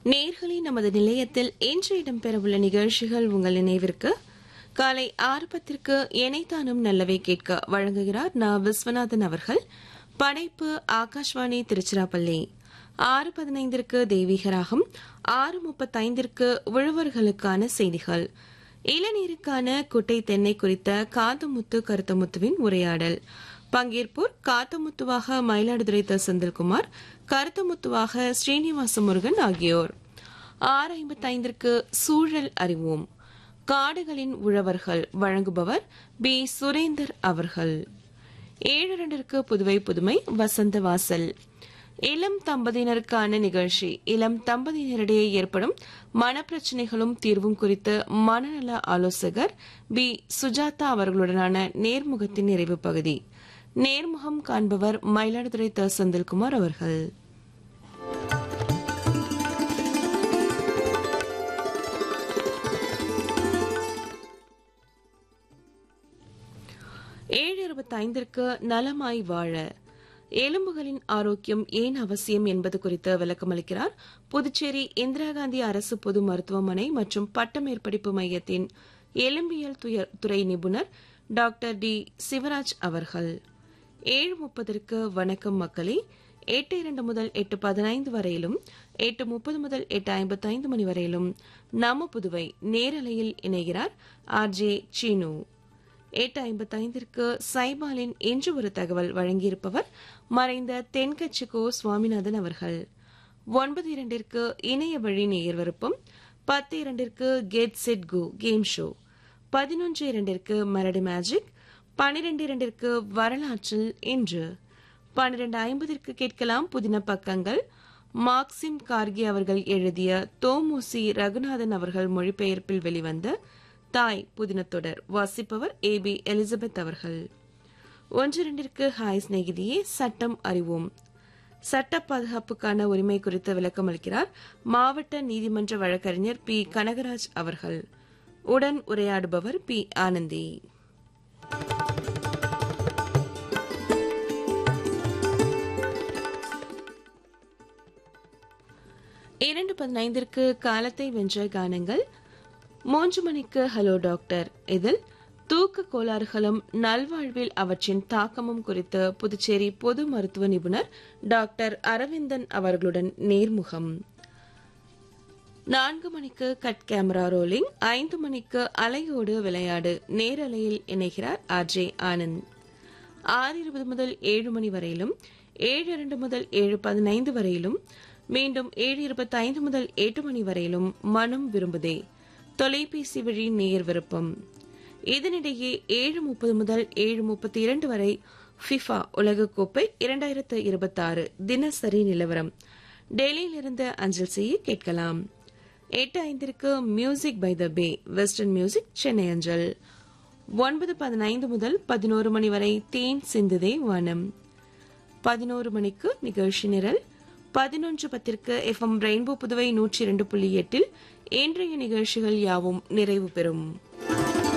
நேர்களே நமது நிலையத்தில் இன்று இடம்பெறவுள்ள நிகழ்ச்சிகள் உங்கள் நினைவிற்கு காலை ஆறு பத்திற்கு எனைத்தானும் நல்லவை கேட்க வழங்குகிறார் நா விஸ்வநாதன் அவர்கள் படைப்பு ஆகாஷ்வாணி திருச்சிராப்பள்ளி ஆறு பதினைந்திற்கு தெய்வீகராகம் ஆறு முப்பத்தைந்திற்கு உழவர்களுக்கான செய்திகள் இளநீருக்கான குட்டை தென்னை குறித்த காத்தமுத்து கருத்தமுத்துவின் உரையாடல் பங்கேற்போர் காத்தமுத்துவாக மயிலாடுதுறை த செந்தில்குமார் கருத்தமுத்துவாக ஸ்ரீனிவாச முருகன் ஆகியோர் ஆறு ஐம்பத்தைந்திற்கு சூழல் அறிவோம் காடுகளின் உழவர்கள் வழங்குபவர் பி சுரேந்தர் அவர்கள் ஏழு இரண்டிற்கு புதுவை புதுமை வசந்த வாசல் இளம் தம்பதியினருக்கான நிகழ்ச்சி இளம் தம்பதியினரிடையே ஏற்படும் மனப்பிரச்சனைகளும் தீர்வும் குறித்து மனநல ஆலோசகர் பி சுஜாதா அவர்களுடனான நேர்முகத்தின் நிறைவு பகுதி நேர்முகம் காண்பவர் மயிலாடுதுறை த செந்தில்குமார் அவர்கள் ஏழு இருபத்தைந்திற்கு நலமாய் வாழ எலும்புகளின் ஆரோக்கியம் ஏன் அவசியம் என்பது குறித்து விளக்கமளிக்கிறார் புதுச்சேரி இந்திரா காந்தி அரசு பொது மருத்துவமனை மற்றும் பட்டமேற்படிப்பு மையத்தின் எலும்பியல் துறை நிபுணர் டாக்டர் டி சிவராஜ் அவர்கள் ஏழு முப்பதற்கு வணக்கம் மக்களே எட்டு இரண்டு முதல் எட்டு பதினைந்து வரையிலும் எட்டு முப்பது முதல் எட்டு ஐம்பத்தைந்து மணி வரையிலும் நம்ம புதுவை நேரலையில் இணைகிறார் ஆர் ஜே சீனு எட்டு ஐம்பத்தைந்திற்கு சைபாலின் இன்று ஒரு தகவல் வழங்கியிருப்பவர் மறைந்த தென்கட்சிக்கோ சுவாமிநாதன் அவர்கள் ஒன்பது இரண்டிற்கு இணைய வழி நேயர் விருப்பம் பத்து இரண்டிற்கு get set go game show பதினொன்று இரண்டிற்கு மரடி மேஜிக் பனிரெண்டு இரண்டிற்கு வரலாற்றில் இன்று பன்னிரண்டு ஐம்பதிற்கு கேட்கலாம் புதின பக்கங்கள் மார்க்சிம் கார்கி அவர்கள் எழுதிய தோமுசி ரகுநாதன் அவர்கள் மொழிபெயர்ப்பில் வெளிவந்த தாய் புதினத்தொடர் வாசிப்பவர் ஏ பி எலிசபெத் அவர்கள் ஒன்று இரண்டிற்கு ஹாய் சிநேகிதியே சட்டம் அறிவோம் சட்ட பாதுகாப்புக்கான உரிமை குறித்து விளக்கம் அளிக்கிறார் மாவட்ட நீதிமன்ற வழக்கறிஞர் பி கனகராஜ் அவர்கள் உடன் உரையாடுபவர் பி ஆனந்தி இரண்டு பதினைந்திற்கு காலத்தை வென்ற கானங்கள் மூன்று மணிக்கு ஹலோ டாக்டர் இதில் தூக்க கோளாறுகளும் நல்வாழ்வில் அவற்றின் தாக்கமும் குறித்து புதுச்சேரி பொது மருத்துவ நிபுணர் டாக்டர் அரவிந்தன் அவர்களுடன் நேர்முகம் நான்கு மணிக்கு கட் கேமரா ரோலிங் ஐந்து மணிக்கு அலையோடு விளையாடு நேரலையில் இணைகிறார் ஆர் ஜே ஆனந்த் ஆறு இருபது முதல் ஏழு மணி வரையிலும் ஏழு இரண்டு முதல் ஏழு பதினைந்து வரையிலும் மீண்டும் ஏழு இருபத்தைந்து முதல் எட்டு மணி வரையிலும் மனம் விரும்புதே தொலைபேசி வழி நேர் விருப்பம் இதனிடையே ஏழு முப்பது முதல் ஏழு முப்பத்தி இரண்டு வரை ஃபிஃபா உலகக்கோப்பை இரண்டாயிரத்து இருபத்தாறு தினசரி நிலவரம் டெல்லியிலிருந்து அஞ்சல் செய்ய கேட்கலாம் எட்டு ஐந்திற்கு music by the bay western music Chennai அஞ்சல் ஒன்பது பதினைந்து முதல் பதினோரு மணி வரை தேன் சிந்துதே வனம் பதினோரு மணிக்கு நிகழ்ச்சி நிரல் பதினொன்று பத்திற்கு எஃப் எம் ரெயின்போ புதுவை நூற்றி இரண்டு புள்ளி எட்டில் இன்றைய நிகழ்ச்சிகள் யாவும் நிறைவு பெறும்